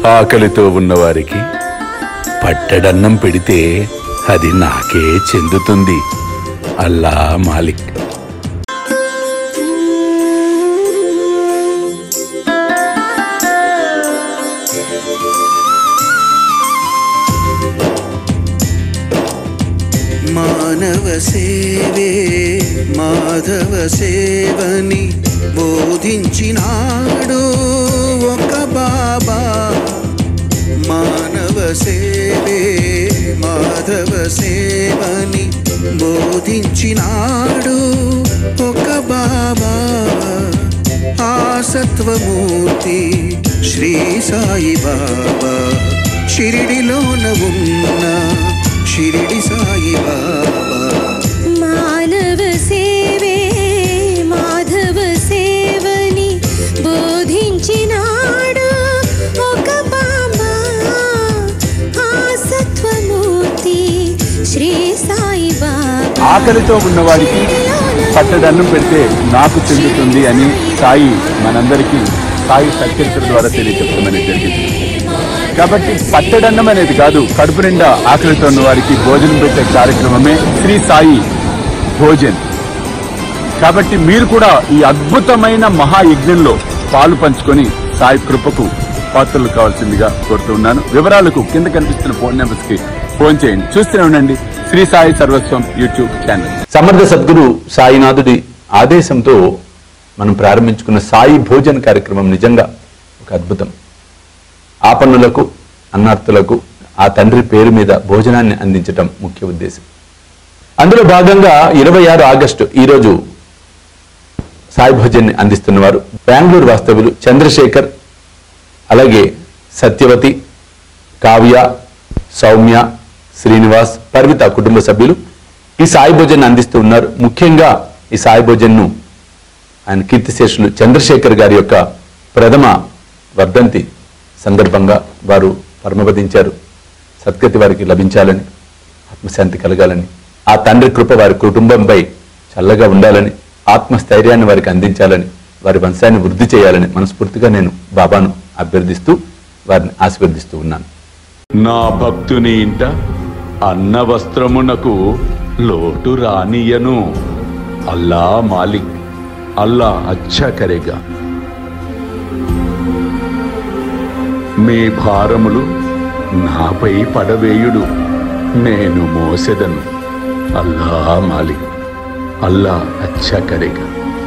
ఆకలితో ఉన్నవారికి పట్టడన్నం పెడితే అది నాకే చెందుతుంది అల్లా మాలిక్ మానవ సేవే మాధవ సేవని బోధించినాడు ఒక బాబా మానవ సేవే మాధవ సేవని బోధించినాడు ఒక బాబా ఆ సత్వమూర్తి శ్రీ సాయి బాబా షిరిడిలోన ఉన్న షిరిడి సాయి బాబా మానవ సేవే మాధవ సేవని బోధించినాడు ఒక బాబా ఆ సత్వమూర్తి శ్రీ సాయి బాబా ఆకలితో ఉన్నవాడికి పట్టడన్నం పెడితే నాకు చెందుతుంది అని సాయి మనందరికీ సాయి సత్యచర ద్వారా తెలియజెప్పమని జరిగింది కాబట్టి పట్టడన్నం అనేది కాదు కడుపు నిండా ఆకలితో ఉన్న వారికి భోజనం పెట్టే కార్యక్రమమే శ్రీ సాయి భోజన్ కాబట్టి మీరు కూడా ఈ అద్భుతమైన మహాయజ్ఞంలో పాలు పంచుకొని సాయి కృపకు పాత్రలు కావాల్సిందిగా కోరుతున్నాను వివరాలకు కింద కనిపిస్తున్న ఫోన్ నెంబర్స్ కి ఫోన్ చేయండి చూస్తూనే ఉండండి శ్రీ సాయి సర్వస్వం యూట్యూబ్ ఛానల్ సమర్థ సద్గురు సాయినాథుడి ఆదేశంతో మనం ప్రారంభించుకున్న సాయి భోజన్ కార్యక్రమం నిజంగా ఒక అద్భుతం ఆపన్నులకు అన్నార్థులకు ఆ తండ్రి పేరు మీద భోజనాన్ని అందించటం ముఖ్య ఉద్దేశం అందులో భాగంగా ఇరవై ఆరు ఆగస్టు ఈరోజు సాయి భోజన్ని అందిస్తున్నవారు బెంగళూరు వాస్తవ్యులు చంద్రశేఖర్ అలాగే సత్యవతి కావ్య సౌమ్య శ్రీనివాస్ పర్విత కుటుంబ సభ్యులు ఈ సాయి భోజన్ అందిస్తూ ఉన్నారు ముఖ్యంగా ఈ సాయి భోజన్ను ఆయన కీర్తిశేషులు చంద్రశేఖర్ గారి యొక్క ప్రథమ వర్ధంతి సందర్భంగా వారు పరమపదించారు సద్గతి వారికి లభించాలని ఆత్మశాంతి కలగాలని ఆ తండ్రి కృప వారి కుటుంబంపై చల్లగా ఉండాలని ఆత్మస్థైర్యాన్ని వారికి అందించాలని వారి వంశాన్ని వృద్ధి చేయాలని మనస్ఫూర్తిగా నేను బాబాను అభ్యర్థిస్తూ వారిని ఆశీర్వదిస్తూ ఉన్నాను నా భక్తుని ఇంట అన్న వస్త్రమునకు లోటు రానియను అల్లా మాలిక్ అల్లా అచ్చా కరేగా మీ భారములు నాపై పడవేయుడు నేను మోసెదను అల్లా మాలిక్ అల్లా అచ్చా కరేగా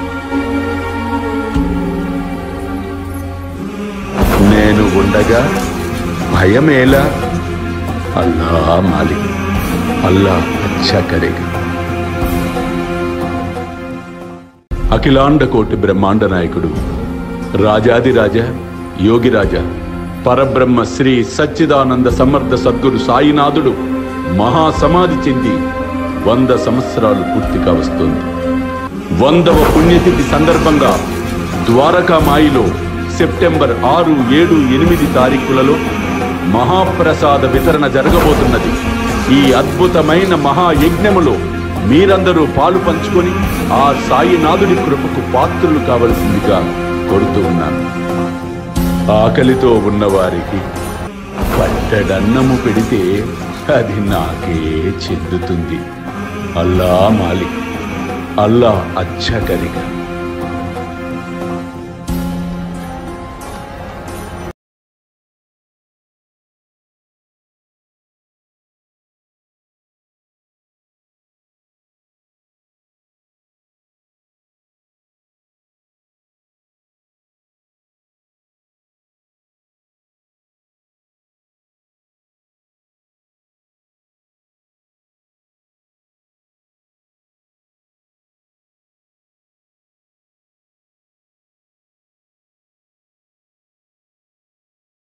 నేను ఉండగా భయమేలా అల్లా మాలిక్ అల్లా అచ్చా కరేగా అఖిలాండ కోటి బ్రహ్మాండ నాయకుడు రాజాదిరాజ యోగిరాజ పరబ్రహ్మ శ్రీ సచ్చిదానంద సమర్థ సద్గురు సాయినాథుడు మహాసమాధి చెంది వంద సంవత్సరాలు పూర్తిగా వస్తుంది వందవ పుణ్యతిథి సందర్భంగా ద్వారకామాయిలో సెప్టెంబర్ ఆరు ఏడు ఎనిమిది తారీఖులలో మహాప్రసాద వితరణ జరగబోతున్నది ఈ అద్భుతమైన మహాయజ్ఞములో మీరందరూ పాలు పంచుకొని ఆ సాయినాథుడి కృపకు పాత్రులు కావలసిందిగా కోరుతూ ఉన్నాను ఆకలితో ఉన్నవారికి పట్టడన్నము పెడితే అది నాకే చెందుతుంది అల్లా మాలిక్ అల్లా అచ్చ కరిగా